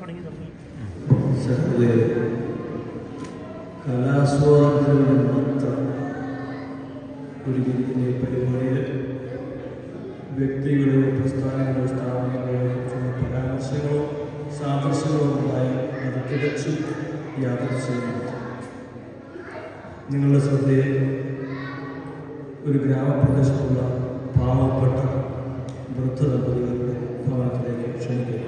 സത്യത്തെ കലാസ്വാദനത്തിന് മാത്രം ഒരുക്കിയിരിക്കുന്ന ഈ പരിപാടിയിൽ വ്യക്തികളോ പ്രസ്ഥാനങ്ങളോ സ്ഥാപനങ്ങളോ കുറിച്ചുള്ള പരാമർശങ്ങളോ സാദൃശ്യങ്ങളോ ഉണ്ടായി അത് തികച്ചും യാദൃശ്യമാണ് നിങ്ങളുടെ ശ്രദ്ധയെ ഒരു ഗ്രാമപ്രദേശത്തുള്ള പാവപ്പെട്ട വൃദ്ധ ദമ്പതികളുടെ ഭവനത്തിലേക്ക് ക്ഷണിക്കുന്നു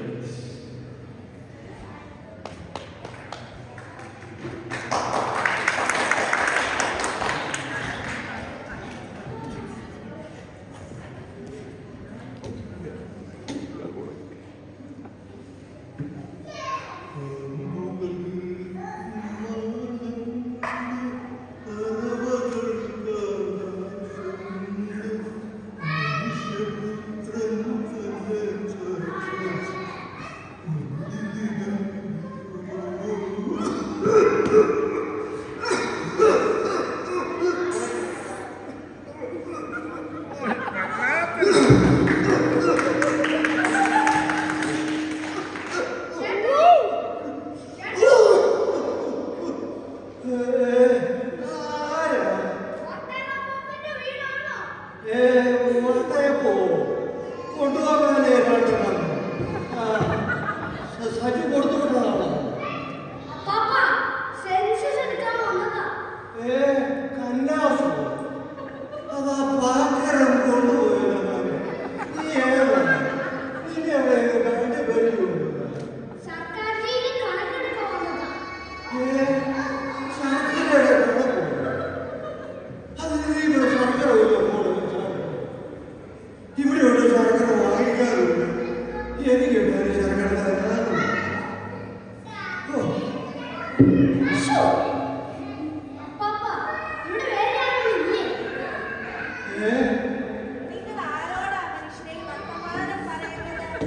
സജി കൊടുത്തു വിട്ടതാണോ പാപ്പ സെൻസസ് എടുക്കാൻ വന്നതാ ഏ കന്നാസു അതാ പാക്കരം കൊണ്ടുപോയതാണ് നീ ഏതാണ് നിന്നെ അവിടെ കണ്ടു വരുമോ സർക്കാർ ജയിലിൽ കണക്കെടുക്കാൻ വന്നതാ ഏ ശർക്കരയുടെ കണക്കോ അത് നീ ഇവിടെ ശർക്കര വല്ല ഇവിടെയുള്ള ശർക്കര വാങ്ങിക്കാറുണ്ട് എനിക്ക് വേറെ ശർക്കര തരാറുണ്ട് ഓ ശ്ശോ. പാപ്പ ഇവിടെ വേറെ ആരും ഇല്ലേ ഏ നിങ്ങൾ ആരോടാ മനുഷ്യനെ വർത്തമാനം പറയുന്നത്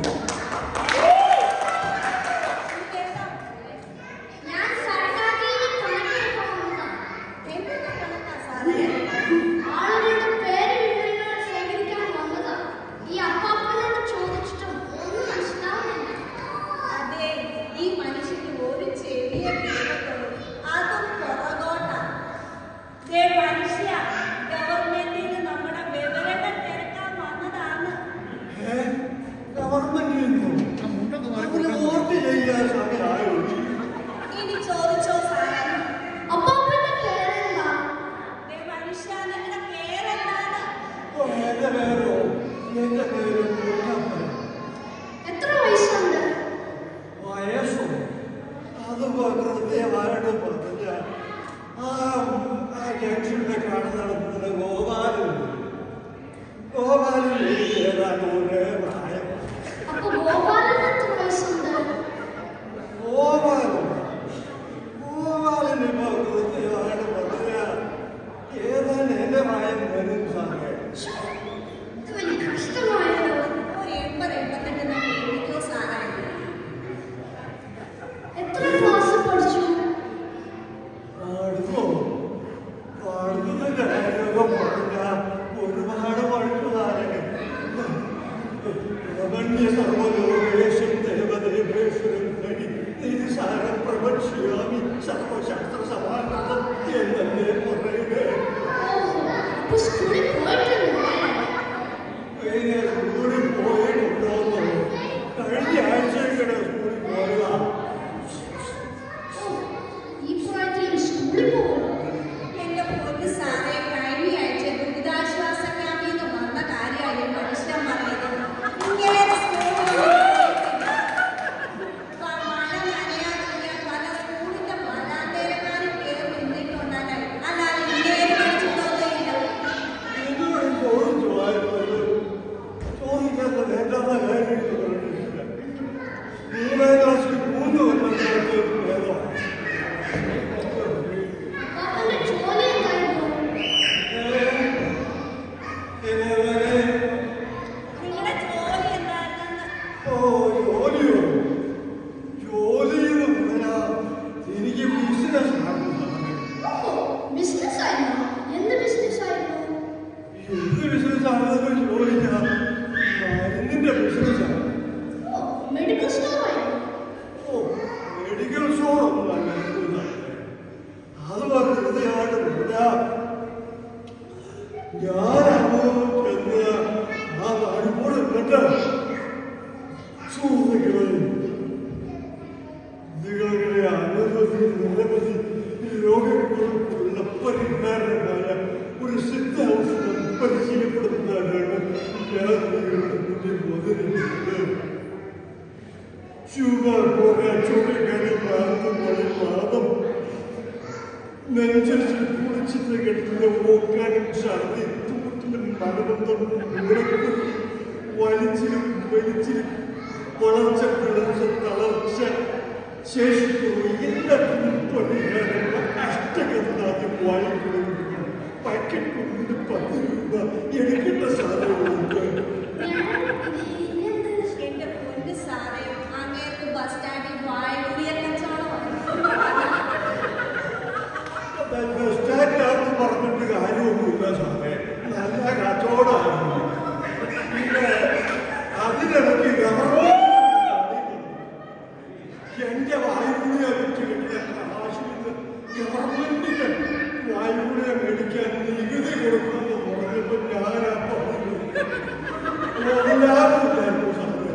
കേട്ടോ ഞാൻ സർക്കാർ ജയിലിൽ കണക്കെടുക്കാൻ വന്നതാ എന്തൊക്കെ കണക്കാ സാറേ ആളുകളുടെ പേര് വിവരങ്ങൾ ശേഖരിക്കാൻ വന്നതാ ഈ അപ്പാപ്പനോട് ചോദിച്ചിട്ടും ഒന്നും മനസ്സിലാവുന്നില്ല അതെ ഈ മനുഷ്യന് ഒരു ചെവിയെ കേൾക്കത്തുള്ളൂ അതും പുറകോട്ടാ ദേ മനുഷ്യ ഗവൺമെന്റിന് നമ്മുടെ വിവരങ്ങൾ തിരക്കാൻ വന്നതാണ് ഏ ഗവൺമെന്റിൽ നിന്നോ അതിന് വോട്ട് ചെയ്യാൻ സമയമായോ ഇനി ചോദിച്ചോ സാറേ അപ്പാപ്പന്റെ പേരെന്താ ദേ മനുഷ്യ നിങ്ങളുടെ പേരെന്താണ് ഓ, എന്റെ പേരോ എന്റെ പേര് കുഞ്ഞപ്പൻ എത്ര വയസ്സുണ്ട് വയസ്സോ അത് കൃത്യമായിട്ട് പറഞ്ഞ ആ ആ ജംഗ്ഷനിലെ കാണുന്ന നടത്തുന്ന ഗോപാലൻ ഗോപാലൻ എനിക്ക് ഏതാണ്ട് ഒരേ പ്രായം അപ്പൊ ഗോപാലന് എത്ര വയസ്സുണ്ട് ഗോപാലൻ ഗോപാലൻ ഇപ്പൊ കൃത്യമായിട്ട് പറഞ്ഞ ഏതാണ്ട് എന്റെ പ്രായം വരും സാറേ ഇത് വലിയ കഷ്ടമായല്ലോ ഒരു എൺപത് എൺപത്തെട്ടിന് വിളിക്കോ സാറേ എത്ര ക്ലാസ് പഠിച്ചു പാടുന്നു പാടുന്നതിന്റെ കാര്യമൊക്കെ പറഞ്ഞാൽ ഒരുപാട് പഠിച്ചതാണ് പ്രപണ്യ സർവലോകേശം ദേവദേവേശ്വരൻ ഹരി നിരുസാരം പ്രപക്ഷ്യാമി സർവശാസ്ത്ര സമാനം എന്നല്ലേ പറയുന്നത് ഓഹോ അപ്പൊ സ്കൂളിൽ പോയിട്ടുണ്ടല്ലേ പിന്നെ സ്കൂളിൽ പോയിട്ടുണ്ടോന്നോ കഴിഞ്ഞ ആഴ്ചയുടെ സ്കൂളിൽ പോയതാ ഓ, ഈ പ്രായത്തിൽ സ്കൂളിൽ പോകുന്നു എന്റെ പൊന്ന് സാറേ കഴിഞ്ഞ ആഴ്ച ദുരിതാശ്വാസ ക്യാമ്പിൽ നിന്ന് വന്ന കാര്യമായി മനുഷ്യൻ പറയുന്നത് ഇങ്ങനെ സ്കൂളിൽ മഴ നനയാതിരിക്കാൻ പല സ്കൂളിന്റെ വരാന്തേരക്കാരും കയറി നിന്നിട്ടുണ്ടാകാൻ അല്ലാതെ ഇങ്ങനെ പഠിച്ചിട്ടൊന്നുമില്ല എന്നോട് ചോദിച്ചു ആയിരുന്നു ചോദിക്കാത്ത വേണ്ടാത്ത കാര്യങ്ങൾ പറഞ്ഞിട്ടില്ല മൂന്നാം ക്ലാസ്സിൽ മൂന്ന് കൊല്ലം വേദമാണ് അപ്പാപ്പന്റെ ജോലി എന്തായിരുന്നു നിങ്ങളുടെ ജോലി എന്താണെന്ന് ഓ ജോലിയോ ജോലിയെന്ന് പറഞ്ഞാൽ എനിക്ക് ബിസിനസ് ഓഹോ ബിസിനസ് ആയിരുന്നു എന്ത് ബിസിനസ് ആയിരുന്നു എന്ത് ബിസിനസ് ആണെന്ന് ചോദിച്ചാൽ മരുന്നിന്റെ ബിസിനസ്സാണ് ഓ മെഡിക്കൽ സ്റ്റോർ ആയിരുന്നു സുഹൃത്തുക്കളെ നിങ്ങളുടെ അനവധി നിരവധി രോഗങ്ങൾക്കുള്ള പരിഹാരമായ ഒരു സിദ്ധാന്തം പരിചയപ്പെടുത്താനാണ് ഞാൻ നിങ്ങളുടെ മുന്നിൽ വന്നിരിക്കുന്നത് ഷുഗർ പോലെ ചുരുക്കടി പ്രാന്തമായി വാദം നെഞ്ചിൽ കുളിച്ചിട്ട് കെട്ടുന്ന ഓക്കാനും ഛർദി തൂട്ടിലും മലബന്ധം ഉറപ്പ് വലിച്ചിലും വലിച്ചിലും വളർച്ച പിളർച്ച തളർച്ച ശേഷിക്കുന്നു എല്ലാത്തിനും പരിഹാരം ഇഷ്ടകന്നാദ്യം വായിക്കുന്നു പാക്കറ്റ് കൊണ്ട് പത്ത് രൂപ എടുക്കേണ്ട സാധനങ്ങളുണ്ട് എന്റെ പൊന്ന് സാറേ അങ്ങേർക്ക് ബസ് സ്റ്റാൻഡിൽ വായുടിയ കച്ചവടമാണ് സ്റ്റാൻഡാണെന്ന് പറഞ്ഞിട്ട് കാര്യമൊന്നുമില്ല സാറേ നല്ല കച്ചവടമാണ് പിന്നെ അതിനിടയ്ക്ക് ഗവൺമെന്റ് എന്റെ വായുഗുളിയെ വെച്ച് കിട്ടുന്ന കാശിന് ഗവൺമെന്റിന് വായുഗുളിയെ മേടിക്കാൻ നികുതി കൊടുക്കണമെന്ന് പറഞ്ഞപ്പോൾ ഞാൻ ആ പറഞ്ഞു മുതലാവില്ലായിരുന്നു സാറേ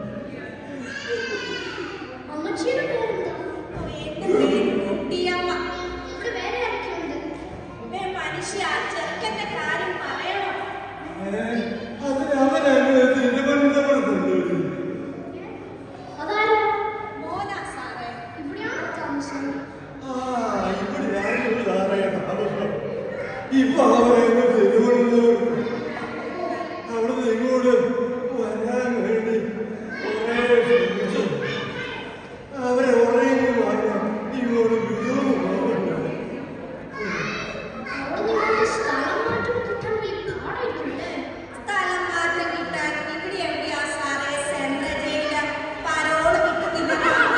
അമ്മച്ചിയുടെ പേരെന്താ എന്റെ പേര് കുട്ടിയമ്മ ഇവിടെ വേറെ ആരൊക്കെയുണ്ട് ഏ മനുഷ്യ ചെറുക്കന്റെ കാര്യം പറയണോ അതിന് അവനങ്ങനെ തിരുവനന്തപുരത്തുണ്ട് അതാരാ മോനാ സാറേ ഇവിടെയാണോ താമസം ആ, ഇവിടെയായിരുന്നു സാറേ താമസം. ഇപ്പൊ അവരങ്ങ് തിരുവനന്തപുരം അവിടുന്ന് ഇങ്ങോട്ട് വരാൻ വേണ്ടി കുറേ ശ്രമിച്ചു അവരെ ഉറങ്ങി വാങ്ങാൻ ഇങ്ങോട്ട് വിടുന്നു പോകുന്നുണ്ട് അവിടെ നിങ്ങൾക്ക് സ്ഥലം മാറ്റം കിട്ടാൻ വലിയ പാടായിരിക്കുമല്ലേ സ്ഥലം മാറ്റം കിട്ടാൻ ഇവിടെ എവിടെയാ സാറേ സെൻട്രൽ ജയിലില് പരോള് കിട്ടുന്നില്ല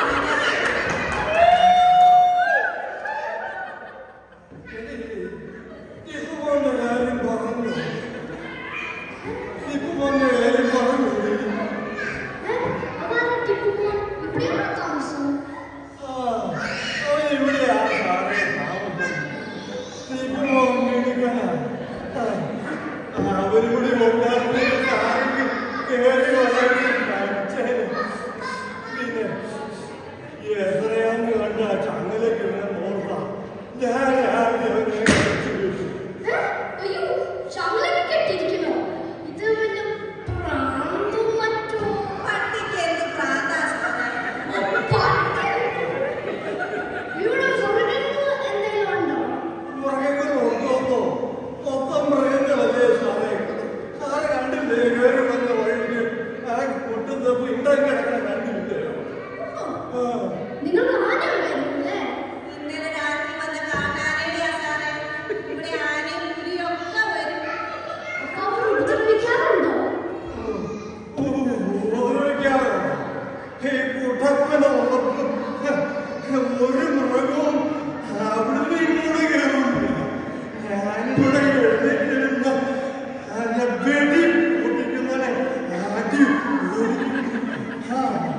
ഇപ്പൊ പോന്ന കാര്യം പറഞ്ഞു ഇപ്പൊ പോന്ന കാര്യം പറഞ്ഞു ഏ? അതാരാ ടിപ്പുമോൻ ഇവിടെയാണോ താമസം ആ, അവൻ ഇവിടെയാ സാറേ താമസം. ഇപ്പൊ മിടുക്കനാ. ആ, ആ, അവരിവിടെ ഉണ്ടായിരുന്ന സാറിന് കേറി വളരെ പഠിച്ചേനെ. പിന്നെ എത്രയാന്ന് കണ്ട ചങ്ങലക്ക് ഓർത്ത ഞാൻ രാവിലെ അവനെ കഴിച്ചു വിട്ടു. ഏ? അയ്യോ ചങ്ങലൊക്കെ കെട്ടിയിരിക്കണോ ഇത് വല്ല പ്രാന്തും മറ്റോ പട്ടിക്ക് എന്ത് പ്രാന്താ സാറേ പട്ടി. ഇവിടെ മൃഗങ്ങൾ എന്തെങ്കിലും ഉണ്ടോ മൃഗങ്ങൾ ഉണ്ടോന്നോ? മൊത്തം മൃഗങ്ങളല്ലേ സാറേ? സാറ് കണ്ടില്ലേ കേറി വന്ന വഴിക്ക് ആ പൊട്ടുന്നപ്പോ ഇണ്ടം കിടക്കണ കണ്ടില്ലേ? ആ, നിങ്ങൾക്ക് ആന ഉണ്ടായിരുന്നല്ലേ ഇന്നലെ രാത്രി വന്ന കാട്ടാനയുടെയാ സാറേ ഇവിടെ ആനയും പുലിയും ഒക്കെ വരും അപ്പൊ അവർ ഉപദ്രവിക്കാറുണ്ടോ ഓ, ഓർമ്മിക്കാമോ? ഈ കുട്ടപ്പന ഉള്ളപ്പോ ഒരു മൃഗവും അവിടുന്ന് ഇങ്ങോട്ട് കയറില്ല. ഞാനിവിടെ എഴുന്നേറ്റിരുന്ന നല്ല വെടി പൊട്ടിക്കുന്നവനെ അടി ഓടിക്കും. ആ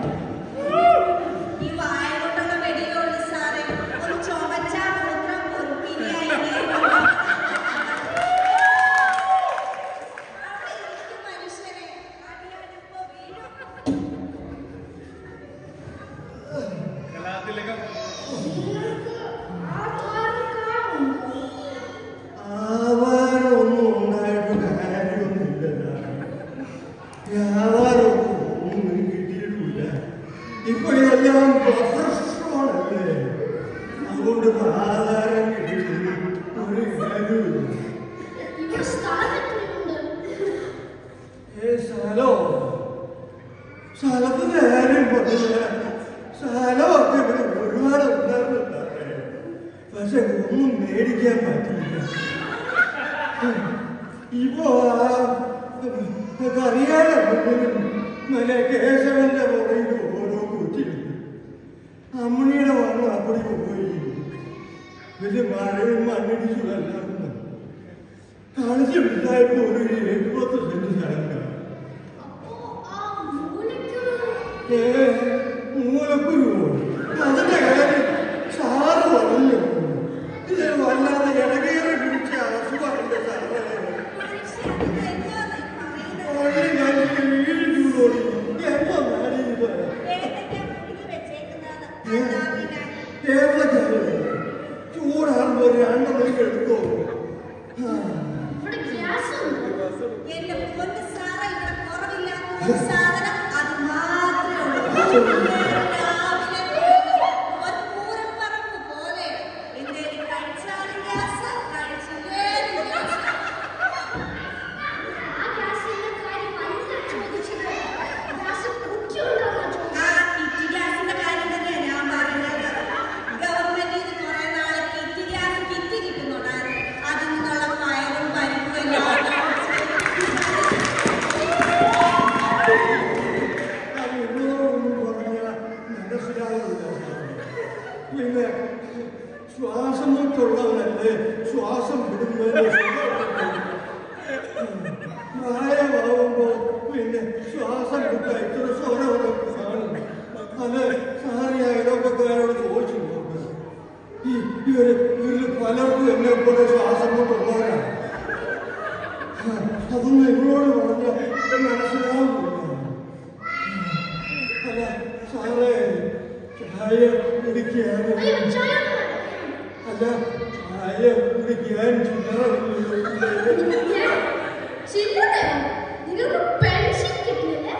ഈ വായ കൊണ്ടുള്ള വെടിയുള്ളു സാറേ ഒന്ന് ചുമച്ചാ മൂത്രം പൊറുപ്പിനിയായി മനുഷ്യനെ അടിയാനിപ്പോ വീഴും കലാതിലകം ആവാരമൊന്നും ഉണ്ടായിട്ട് കാര്യമൊന്നുമില്ല വ്യാപാരമൊന്നും ഒന്നും കിട്ടിയിട്ടില്ല ഇപ്പൊ ഇതെല്ലാം പ്രൊഫഷണല്ലേ അതുകൊണ്ട് ആധാരം കിട്ടിയിട്ടില്ല ഒരു കാര്യമില്ല ഇവിടെ സ്ഥലം എത്രയുണ്ട് ഏ സ്ഥലോ സ്ഥലത്തിന്റെ കാര്യം പറഞ്ഞില്ല സ്ഥലമൊക്കെ ഇവിടെ ഒരുപാട് ഉണ്ടായിരുന്നില്ല പക്ഷെ ഒന്നും മേടിക്കാൻ പറ്റില്ല ഇപ്പോ ആ കറിയാലെ മറ്റേ കേശവന്റെ പുറകിൽ ഓരോ കുറ്റിയുണ്ട് അമ്മണിയുടെ വണ്ണം അപ്പടി പോയി വലിയ മഴയും മണ്ണിടിച്ചു എല്ലാം കളിച്ചു വിട്ടായപ്പോ ഒരു എഴുപത് സെന്റ് സ്ഥലം കാണും അപ്പോ ആ മൂലയ്ക്ക് ഏ, മൂലക്കുരുവോ? അതിന്റെ കാര്യം സാറ് പറഞ്ഞു ഇത് വല്ലാതെ ഇടകേറി പിടിച്ച അസുഖമല്ലേ സാറേ മനുഷ്യ ഇത് എന്തുവാ നീ പറയുന്നത് ഓടി ഞാൻ വീടിനോടി എന്തോ നാടി ഇത് എന്താ പിന്നെ ഏവചാരം ചൂടാകുമ്പോൾ രണ്ടെണ്ണം എടുത്തോ ആ ഇവിടെ ഗ്യാസ് ഉണ്ട് എന്റെ പൊന്ന് സാറേ ഇവിടെ കുറവില്ലാത്ത ഒരു സാധനം അത് മാത്രമേ ഉള്ളൂ രാവിലെ ഒരു പൂരപ്പറമ്പ് പോലെ എന്തേലും കഴിച്ചാലും ഗ്യാസ് കഴിച്ചില്ലേലും ഗ്യാസ് ആ ഗ്യാസിന്റെ കാര്യം അല്ല ചോദിച്ചത് ഗ്യാസ് കുറ്റിയുണ്ടോന്നാ ആ ചോദിച്ചത് കിറ്റ് ഗ്യാസിന്റെ കാര്യം തന്നെയാ ഞാൻ പറഞ്ഞത് ഗവൺമെന്റിൽ നിന്ന് കുറെ നാളെ കിറ്റ് ഗ്യാസ് കിറ്റ് കിട്ടുന്നുണ്ടായിരുന്നു അതിൽ നിന്നുള്ള പയറും പരിപ്പും എല്ലാം അത് എന്നോടൊന്നും പറഞ്ഞാൽ മനസ്സിലാവില്ല പിന്നെ ശ്വാസം മുട്ടുള്ളവനല്ലേ ശ്വാസം വിടുന്നതിന് പ്രായമാവുമ്പോ പിന്നെ ശ്വാസം വിട്ട ഇത്ര സ്വരമൊക്കെ കാണും അത് സാറി അയലോക്കക്കാരോട് ചോദിച്ചു നോക്ക് ഈ ഇവര് ഇവരിൽ പലർക്കും എന്നെ പോലെ ശ്വാസം മുട്ടുള്ളവരാണ് ആ, അതൊന്നും നിങ്ങളോട് പറഞ്ഞാൽ മനസ്സിലാവില്ല അല്ല സാറേ ചായ കുടിക്കാൻ അയ്യോ ചായ അല്ല ചായ കുടിക്കാൻ ചില്ലറ ചില്ലറയോ നിങ്ങൾക്ക് പെൻഷൻ കിട്ടുന്നില്ലേ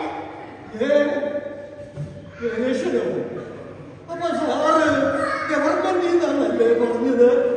ഗണേശനോ അപ്പൊ സാറ് ഗവൺമെന്റിൽ നിന്നാണല്ലേ പറഞ്ഞത്